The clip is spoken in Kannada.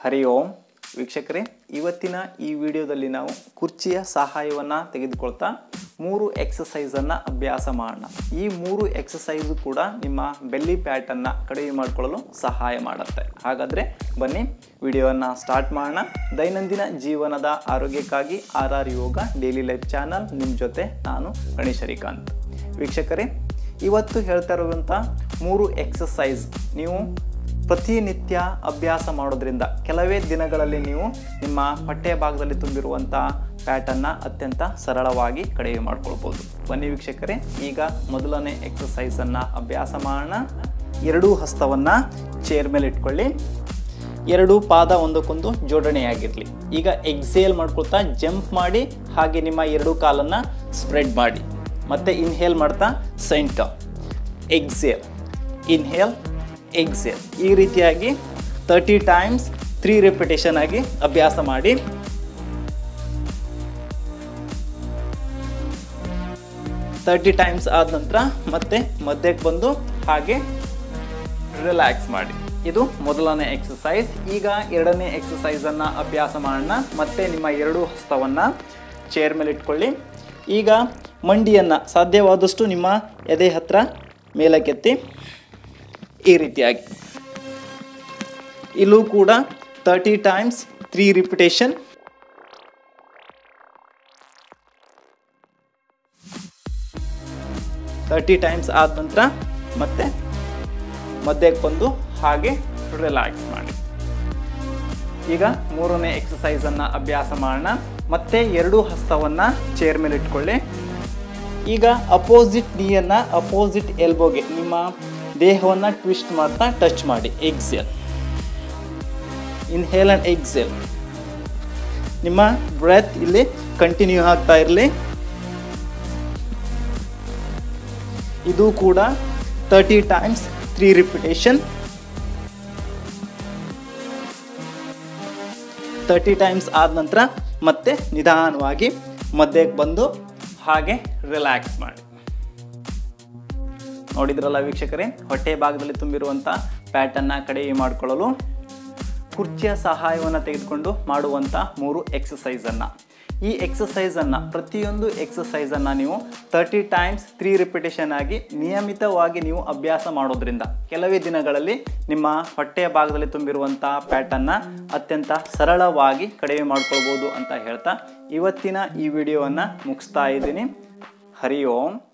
ಹರಿ ಓಂ ವೀಕ್ಷಕರೇ ಇವತ್ತಿನ ಈ ವಿಡಿಯೋದಲ್ಲಿ ನಾವು ಕುರ್ಚಿಯ ಸಹಾಯವನ್ನು ತೆಗೆದುಕೊಳ್ತಾ ಮೂರು ಎಕ್ಸಸೈಸನ್ನು ಅಭ್ಯಾಸ ಮಾಡೋಣ ಈ ಮೂರು ಎಕ್ಸಸೈಸು ಕೂಡ ನಿಮ್ಮ ಬೆಲ್ಲಿ ಪ್ಯಾಟನ್ನು ಕಡಿಮೆ ಮಾಡಿಕೊಳ್ಳಲು ಸಹಾಯ ಮಾಡುತ್ತೆ ಹಾಗಾದರೆ ಬನ್ನಿ ವಿಡಿಯೋವನ್ನು ಸ್ಟಾರ್ಟ್ ಮಾಡೋಣ ದೈನಂದಿನ ಜೀವನದ ಆರೋಗ್ಯಕ್ಕಾಗಿ R R Yoga daily life channel ನಿಮ್ಮ ಜೊತೆ ನಾನು ಗಣೇಶ್ ಹರಿಕಾಂತ್ ವೀಕ್ಷಕರೇ ಇವತ್ತು ಹೇಳ್ತಾ ಇರುವಂಥ ಮೂರು ಎಕ್ಸಸೈಸ್ ನೀವು ಪ್ರತಿನಿತ್ಯ ಅಭ್ಯಾಸ ಮಾಡೋದ್ರಿಂದ ಕೆಲವೇ ದಿನಗಳಲ್ಲಿ ನೀವು ನಿಮ್ಮ ಹೊಟ್ಟೆಯ ಭಾಗದಲ್ಲಿ ತುಂಬಿರುವಂಥ ಪ್ಯಾಟನ್ನು ಅತ್ಯಂತ ಸರಳವಾಗಿ ಕಡಿಮೆ ಮಾಡ್ಕೊಳ್ಬೋದು ಬನ್ನಿ ವೀಕ್ಷಕರೇ ಈಗ ಮೊದಲನೇ ಎಕ್ಸಸೈಸನ್ನು ಅಭ್ಯಾಸ ಮಾಡೋಣ ಎರಡೂ ಹಸ್ತವನ್ನು ಚೇರ್ ಮೇಲೆ ಇಟ್ಕೊಳ್ಳಿ ಎರಡು ಪಾದ ಒಂದಕ್ಕೊಂದು ಜೋಡಣೆಯಾಗಿರಲಿ ಈಗ ಎಕ್ಸೇಲ್ ಮಾಡ್ಕೊಳ್ತಾ ಜಂಪ್ ಮಾಡಿ ಹಾಗೆ ನಿಮ್ಮ ಎರಡು ಕಾಲನ್ನು ಸ್ಪ್ರೆಡ್ ಮಾಡಿ ಮತ್ತೆ ಇನ್ಹೇಲ್ ಮಾಡ್ತಾ ಸೆಂಟರ್ ಎಕ್ಸೇಲ್ ಇನ್ಹೇಲ್ ಎಕ್ಸೇಲ್ ಈ ರೀತಿಯಾಗಿ ತರ್ಟಿ ಟೈಮ್ಸ್ ತ್ರೀ ರೆಪಿಟೇಷನ್ ಆಗಿ ಅಭ್ಯಾಸ ಮಾಡಿ ತರ್ಟಿ ಟೈಮ್ಸ್ ಆದ ನಂತರ ಮತ್ತೆ ಮಧ್ಯಕ್ಕೆ ಬಂದು ಹಾಗೆ ರಿಲ್ಯಾಕ್ಸ್ ಮಾಡಿ ಇದು ಮೊದಲನೇ ಎಕ್ಸಸೈಸ್ ಈಗ ಎರಡನೇ ಎಕ್ಸಸೈಸನ್ನು ಅಭ್ಯಾಸ ಮಾಡೋಣ ಮತ್ತೆ ನಿಮ್ಮ ಎರಡು ಹಸ್ತವನ್ನು ಚೇರ್ ಮೇಲೆ ಇಟ್ಕೊಳ್ಳಿ ಈಗ ಮಂಡಿಯನ್ನು ಸಾಧ್ಯವಾದಷ್ಟು ನಿಮ್ಮ ಎದೆ ಹತ್ರ ಮೇಲಕ್ಕೆತ್ತಿ ಈ ರೀತಿಯಾಗಿ ಇಲ್ಲೂ ಕೂಡ thirty times three repetition thirty times ಆದ ನಂತರ ಮತ್ತೆ ಮಧ್ಯಕ್ಕೆ ಬಂದು ಹಾಗೆ ರಿಲ್ಯಾಕ್ಸ್ ಮಾಡಿ ಈಗ ಮೂರನೇ ಎಕ್ಸಸೈಸನ್ನು ಅಭ್ಯಾಸ ಮಾಡೋಣ ಮತ್ತೆ ಎರಡು ಹಸ್ತವನ್ನು ಚೇರ್ ಮೇಲೆ ಇಟ್ಕೊಳ್ಳಿ ಈಗ ಅಪೋಸಿಟ್ ನೀಯನ್ನು ಅಪೋಸಿಟ್ ಎಲ್ಬೋಗೆ ನಿಮ್ಮ ದೇಹವನ್ನು ಟ್ವಿಸ್ಟ್ ಮಾಡ್ತಾ ಟಚ್ ಮಾಡಿ ಎಕ್ಸೆಲ್ ಇನ್ಹೇಲ್ ಆ್ಯಂಡ್ ಎಕ್ಸೆಲ್ ನಿಮ್ಮ ಬ್ರೆತ್ ಇಲ್ಲಿ ಕಂಟಿನ್ಯೂ ಆಗ್ತಾ ಇರಲಿ ಇದು ಕೂಡ thirty times three repetition thirty times ಆದ ನಂತರ ಮತ್ತೆ ನಿಧಾನವಾಗಿ ಮಧ್ಯಕ್ಕೆ ಬಂದು ಹಾಗೆ ರಿಲ್ಯಾಕ್ಸ್ ಮಾಡಿ ನೋಡಿದ್ರಲ್ಲ ವೀಕ್ಷಕರೇ ಹೊಟ್ಟೆ ಭಾಗದಲ್ಲಿ ತುಂಬಿರುವಂಥ ಪ್ಯಾಟನ್ನು ಕಡಿಮೆ ಮಾಡಿಕೊಳ್ಳಲು ಕುರ್ಚಿಯ ಸಹಾಯವನ್ನು ತೆಗೆದುಕೊಂಡು ಮಾಡುವಂಥ ಮೂರು ಎಕ್ಸಸೈಸನ್ನು ಈ ಎಕ್ಸಸೈಸನ್ನು ಪ್ರತಿಯೊಂದು ಎಕ್ಸಸೈಸನ್ನು ನೀವು ತರ್ಟಿ ಟೈಮ್ಸ್ ತ್ರೀ ರಿಪಿಟೇಷನ್ ಆಗಿ ನಿಯಮಿತವಾಗಿ ನೀವು ಅಭ್ಯಾಸ ಮಾಡೋದ್ರಿಂದ ಕೆಲವೇ ದಿನಗಳಲ್ಲಿ ನಿಮ್ಮ ಹೊಟ್ಟೆಯ ಭಾಗದಲ್ಲಿ ತುಂಬಿರುವಂಥ ಪ್ಯಾಟನ್ನು ಅತ್ಯಂತ ಸರಳವಾಗಿ ಕಡಿಮೆ ಮಾಡ್ಕೊಳ್ಬೋದು ಅಂತ ಹೇಳ್ತಾ ಇವತ್ತಿನ ಈ ವಿಡಿಯೋವನ್ನು ಮುಗಿಸ್ತಾ ಇದ್ದೀನಿ ಹರಿ ಓಂ